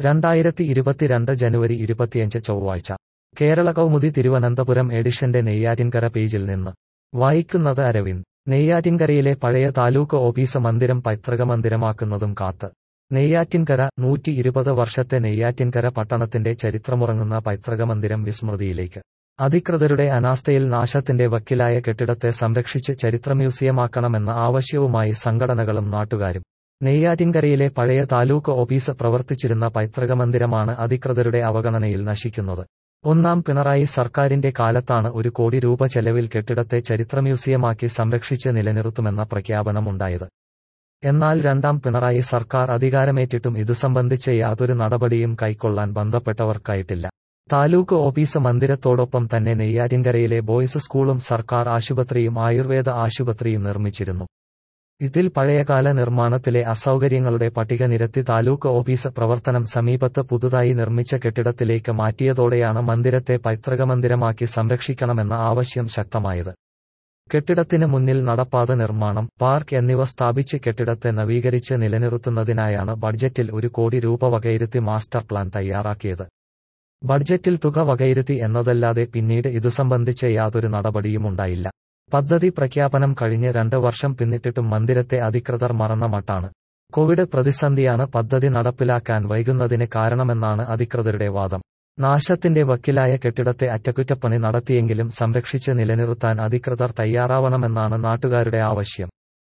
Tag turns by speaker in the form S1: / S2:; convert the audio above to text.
S1: രണ്ടായിരത്തി ഇരുപത്തിരണ്ട് ജനുവരി ഇരുപത്തിയഞ്ച് ചൊവ്വാഴ്ച കേരള കൗമുദി തിരുവനന്തപുരം എഡിഷന്റെ നെയ്യാറ്റിൻകര പേജിൽ നിന്ന് വായിക്കുന്നത് അരവിന്ദ് നെയ്യാറ്റിൻകരയിലെ പഴയ താലൂക്ക് ഓഫീസ് മന്ദിരം പൈതൃക മന്ദിരമാക്കുന്നതും കാത്ത് നെയ്യാറ്റിൻകര നൂറ്റി ഇരുപത് വർഷത്തെ നെയ്യാറ്റിൻകര പട്ടണത്തിന്റെ ചരിത്രമുറങ്ങുന്ന പൈതൃക മന്ദിരം വിസ്മൃതിയിലേക്ക് അധികൃതരുടെ അനാസ്ഥയിൽ നാശത്തിന്റെ വക്കിലായ കെട്ടിടത്തെ സംരക്ഷിച്ച് ചരിത്ര മ്യൂസിയമാക്കണമെന്ന ആവശ്യവുമായി സംഘടനകളും നാട്ടുകാരും നെയ്യാറ്റിൻകരയിലെ പഴയ താലൂക്ക് ഓഫീസ് പ്രവർത്തിച്ചിരുന്ന പൈതൃക മന്ദിരമാണ് അധികൃതരുടെ അവഗണനയിൽ നശിക്കുന്നത് ഒന്നാം പിണറായി സർക്കാരിന്റെ കാലത്താണ് ഒരു കോടി രൂപ ചെലവിൽ കെട്ടിടത്തെ ചരിത്ര മ്യൂസിയമാക്കി സംരക്ഷിച്ച് നിലനിർത്തുമെന്ന പ്രഖ്യാപനമുണ്ടായത് എന്നാൽ രണ്ടാം പിണറായി സർക്കാർ അധികാരമേറ്റിട്ടും ഇതു സംബന്ധിച്ച് യാതൊരു നടപടിയും കൈക്കൊള്ളാൻ ബന്ധപ്പെട്ടവർക്കായിട്ടില്ല താലൂക്ക് ഓഫീസ് മന്ദിരത്തോടൊപ്പം തന്നെ നെയ്യാറ്റിൻകരയിലെ ബോയ്സ് സ്കൂളും സർക്കാർ ആശുപത്രിയും ആയുർവേദ ആശുപത്രിയും നിർമ്മിച്ചിരുന്നു ഇതിൽ പഴയകാല നിർമ്മാണത്തിലെ അസൗകര്യങ്ങളുടെ പട്ടിക നിരത്തി താലൂക്ക് ഓഫീസ് പ്രവർത്തനം സമീപത്ത് പുതുതായി നിർമ്മിച്ച കെട്ടിടത്തിലേക്ക് മാറ്റിയതോടെയാണ് മന്ദിരത്തെ പൈതൃക മന്ദിരമാക്കി സംരക്ഷിക്കണമെന്ന ആവശ്യം ശക്തമായത് കെട്ടിടത്തിന് മുന്നിൽ നടപ്പാത നിർമ്മാണം പാർക്ക് എന്നിവ സ്ഥാപിച്ച് കെട്ടിടത്തെ നവീകരിച്ച് നിലനിർത്തുന്നതിനായാണ് ബഡ്ജറ്റിൽ ഒരു കോടി രൂപ വകയിരുത്തി മാസ്റ്റർ പ്ലാൻ തയ്യാറാക്കിയത് ബഡ്ജറ്റിൽ തുക വകയിരുത്തി എന്നതല്ലാതെ പിന്നീട് ഇതു സംബന്ധിച്ച് യാതൊരു നടപടിയുമുണ്ടായില്ല പദ്ധതി പ്രഖ്യാപനം കഴിഞ്ഞ് രണ്ട് വർഷം പിന്നിട്ടിട്ടും മന്ദിരത്തെ അധികൃതർ മറന്ന മട്ടാണ് കോവിഡ് പ്രതിസന്ധിയാണ് പദ്ധതി നടപ്പിലാക്കാൻ വൈകുന്നതിന് കാരണമെന്നാണ് അധികൃതരുടെ വാദം നാശത്തിന്റെ വക്കിലായ കെട്ടിടത്തെ അറ്റകുറ്റപ്പണി നടത്തിയെങ്കിലും സംരക്ഷിച്ച് നിലനിർത്താൻ അധികൃതർ തയ്യാറാവണമെന്നാണ് നാട്ടുകാരുടെ ആവശ്യം